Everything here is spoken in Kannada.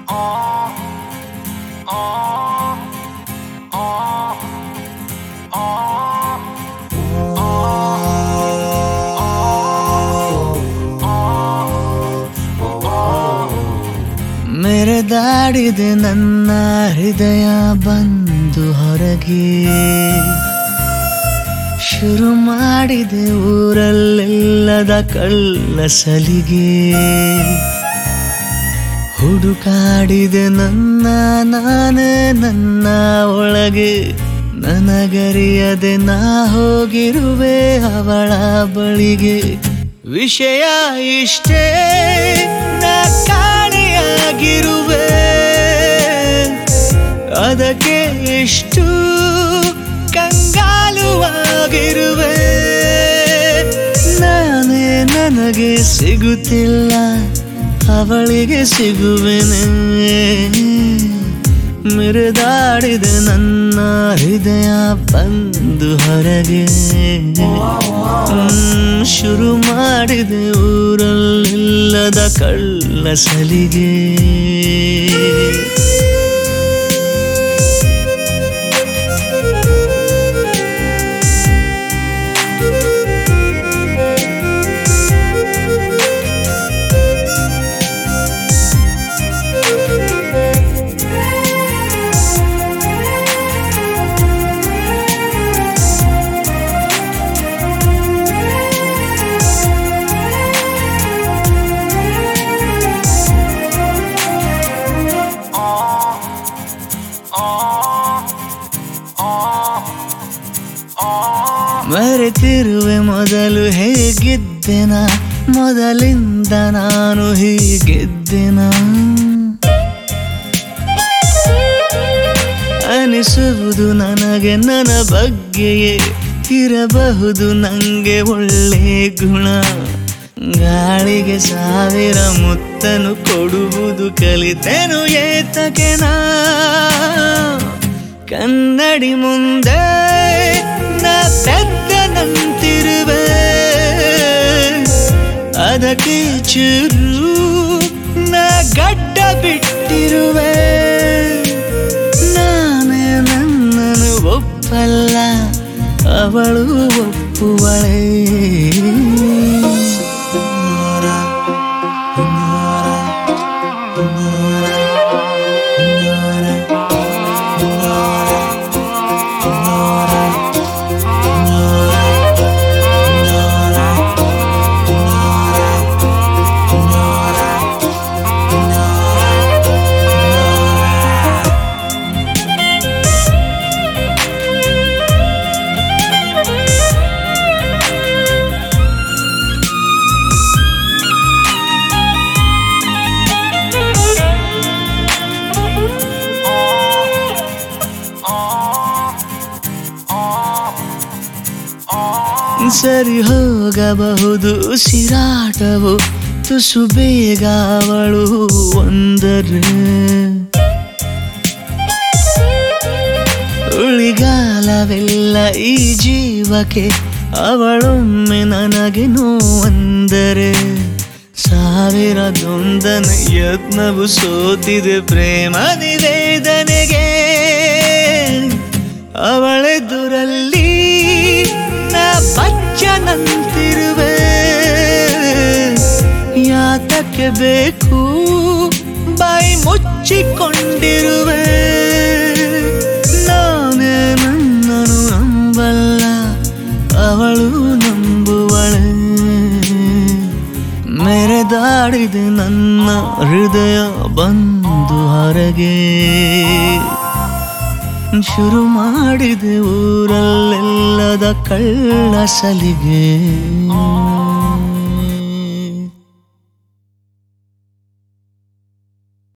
ಮೆರೆದಾಡಿದೆ ನನ್ನ ಹೃದಯ ಬಂದು ಹೊರಗೆ ಶುರು ಮಾಡಿದೆ ಊರಲ್ಲೆಲ್ಲದ ಕಳ್ಳ ಸಲಿಗೆ ಹುಡುಕಾಡಿದೆ ನನ್ನ ನಾನೇ ನನ್ನ ಒಳಗೆ ನನಗರಿಯದೆ ನಾ ಹೋಗಿರುವೆ ಅವಳ ಬಳಿಗೆ ವಿಷಯ ಇಷ್ಟೇ ನಾ ಕಾಣೆಯಾಗಿರುವೆ ಅದಕ್ಕೆ ಎಷ್ಟು ಕಂಗಾಲುವಾಗಿರುವೆ ನಾನೇ ನನಗೆ ಸಿಗುತ್ತಿಲ್ಲ ಅವಳಿಗೆ ಸಿಗುವೆನೆ ಮೆರೆದಾಡಿದೆ ನನ್ನ ಹೃದಯ ಬಂದು ಹೊರಗೆ ಹ್ಮ್, ಶುರು ಮಾಡಿದೆ ಊರಲ್ಲಿಲ್ಲದ ಕಳ್ಳ ಸಲಿಗೆ ಮರೆತಿರುವೆ ಮೊದಲು ಹೇಗಿದ್ದೆನ ಮೊದಲಿಂದ ನಾನು ಹೀಗಿದ್ದೆನ ಅನಿಸುವುದು ನನಗೆ ನನ್ನ ಬಗ್ಗೆಯೇ ಇರಬಹುದು ನಂಗೆ ಒಳ್ಳೆ ಗುಣ ಗಾಳಿಗೆ ಸಾವಿರ ಮುತ್ತನು ಕೊಡುವುದು ಕಲಿತೆನು ಏತಕ್ಕೆ ನಾ ಕನ್ನಡಿ ಮುಂದೆ ನಾ ಪೆದ್ದನಂತಿರುವೆ ಅದಕ್ಕೆ ಚೂರು ನಾ ಗಡ್ಡ ಬಿಟ್ಟಿರುವೆ ನಾನೇ ನನ್ನನ್ನು ಒಪ್ಪಲ್ಲ ಅವಳು ಒಪ್ಪುವಳೇ ಸರಿ ಹೋಗಬಹುದು ಉಸಿರಾಟವು ತುಸು ಬೇಗ ಅವಳು ಒಂದರೆ ಉಳಿಗಾಲವೆಲ್ಲ ಈ ಜೀವಕ್ಕೆ ಅವಳೊಮ್ಮೆ ನನಗೆ ನೋವಂದರೆ ಸಾವಿರದೊಂದನ ಯತ್ನವು ಸೋತಿದೆ ಪ್ರೇಮ ನಿವೇದನೆಗೆ ಅವಳೆದುರಲ್ಲಿ ನಾ ಬಚ್ಚನಂತಿರುವೆ ಯಾತಕ್ಕೆ ಬೇಕು ಬಾಯಿ ಮುಚ್ಚಿಕೊಂಡಿರುವೆ ನಾನೇ ನನ್ನನು ನಂಬಲ್ಲ ಅವಳು ನಂಬುವಳೆ ಮೆರೆದಾಡಿದೆ ನನ್ನ ಹೃದಯ ಬಂದು ಹೊರಗೆ ಶುರು ಮಾಡಿದೆ ಊರಲ್ಲೆಲ್ಲದ ಕಳ್ಳ ಸಲಿಗೆ